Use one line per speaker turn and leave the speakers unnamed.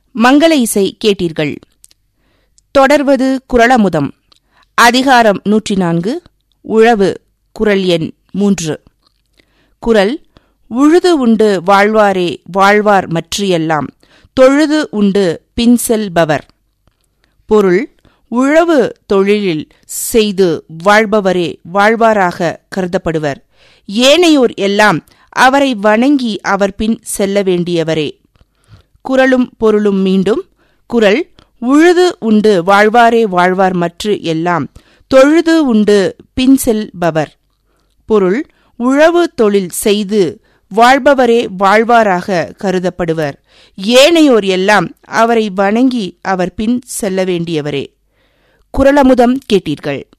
மங்கள இசை கேட்டீர்கள் தொடர்வது குரலமுதம் அதிகாரம் நூற்றி நான்கு உழவு குரல் எண் மூன்று குரல் உழுது உண்டு வாழ்வாரே வாழ்வார் மற்றியெல்லாம் தொழுது உண்டு பின் செல்பவர் பொருள் உழவு தொழிலில் செய்து வாழ்பவரே வாழ்வாராக கருதப்படுவர் ஏனையோர் எல்லாம் அவரை வணங்கி அவர் பின் செல்ல வேண்டியவரே குரலும் பொருளும் மீண்டும் குரல் உழுது உண்டு வாழ்வாரே வாழ்வார் மற்று எல்லாம் தொழுது உண்டு பின் செல்பவர் பொருள் உழவு தொழில் செய்து வாழ்பவரே வாழ்வாராக கருதப்படுவர் ஏனையோர் எல்லாம் அவரை வணங்கி அவர் பின் செல்ல வேண்டியவரே குரலமுதம் கேட்டீர்கள்